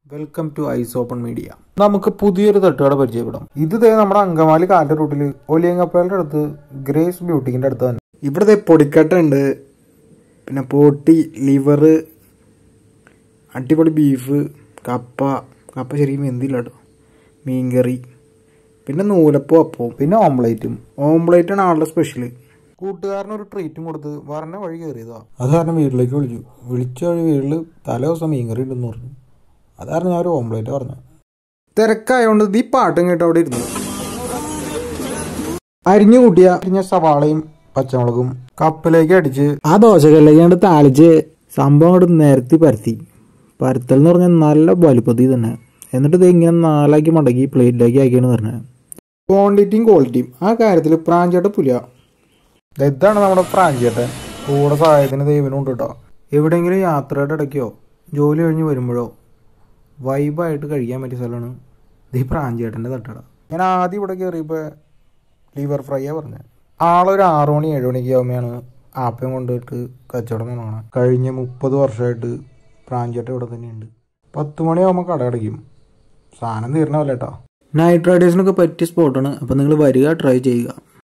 welcome to ice open media നമുക്ക് പുതിയൊരു തട്ടുകട പരിചയപ്പെടാം ഇത് ദേ നമ്മുടെ അങ്കമാലി കാലിന്റെ റൂട്ടിൽ ഒലിയങ്ങപ്പേലിന്റെ അടുത്ത് ഗ്രേസ് ബ്യൂട്ടിക്കിന്റെ അടുത്ത് തന്നെ ഇവിടെ ദേ പൊടിക്കട്ട ഉണ്ട് പിന്നെ പോട്ടി ലിവർ അടിപൊളി ബീഫ് കപ്പ കപ്പ ശരിക്കും വെന്തില്ല കേട്ടോ മീൻകറി പിന്നെ നൂലപ്പോ അപ്പവും പിന്നെ ഓംപ്ലേറ്റും ഓംപ്ലേറ്റ് ആണ് ആളുടെ സ്പെഷ്യൽ കൂട്ടുകാരന് ഒരു ട്രീറ്റും കൊടുത്ത് വരണ വഴി കയറിയതാ അത് കാരണം വീട്ടിലേക്ക് വിളിച്ചു വിളിച്ച വഴി വീട്ടിൽ തലേ ദിവസം മീൻകറി ഉണ്ടെന്ന് പറഞ്ഞു അത് കാരണം ഞാൻ ഒരു ഓംപ്ലേറ്റ് പറഞ്ഞു തിരക്കായതുകൊണ്ട് ഈ പാട്ടും കേട്ട് അവിടെ ഇരുന്നു അരിഞ്ഞു കൂട്ടിയ അരിഞ്ഞ സവാളയും പച്ചമുളകും കപ്പിലേക്ക് അടിച്ച് ആ ദോശക്കല്ലേക്ക് കണ്ട് താളിച്ച് സംഭവം അങ്ങോട്ട് നിരത്തി പരത്തി പരത്തൽ എന്ന് പറഞ്ഞാൽ നല്ല വലിപ്പത്തിൽ തന്നെ എന്നിട്ട് ഇത് ഇങ്ങനെ നാലാക്കി മടക്കി പ്ലേറ്റിലേക്ക് ആക്കിയാണ് പറഞ്ഞത് ക്വാണ്ടിറ്റിയും ക്വാളിറ്റിയും ആ കാര്യത്തിൽ പ്രാഞ്ചേട്ട പുലിയ ഇതാണ് നമ്മുടെ പ്രാഞ്ചേട്ടൻ കൂടെ സഹായത്തിന് ദൈവനും ഉണ്ട് കേട്ടോ എവിടെയെങ്കിലും യാത്രയുടെ ഇടയ്ക്കോ ജോലി കഴിഞ്ഞ് വരുമ്പോഴോ വൈബായിട്ട് കഴിക്കാൻ പറ്റിയ സ്ഥലമാണ് ഇത് ഈ പ്രാഞ്ചേട്ടൻ്റെ തട്ടട ഞാൻ ആദ്യം ഇവിടെ കയറിയപ്പോൾ ലിവർ ഫ്രൈയാ പറഞ്ഞത് ആളൊരു ആറു മണി ഏഴ് മണിക്ക് ആകുമ്പോഴാണ് ആപ്പയും കൊണ്ടുപോയിട്ട് കച്ചവടം തുടങ്ങണം കഴിഞ്ഞ മുപ്പത് വർഷമായിട്ട് പ്രാഞ്ചേട്ടൻ ഇവിടെ തന്നെയുണ്ട് പത്ത് മണിയാകുമ്പോൾ കട അടയ്ക്കും സാധനം തീരണമല്ല കേട്ടോ നൈറ്റ് റൈഡേഴ്സിനൊക്കെ പറ്റിയ സ്പോട്ടാണ് അപ്പോൾ നിങ്ങൾ വരിക ട്രൈ ചെയ്യുക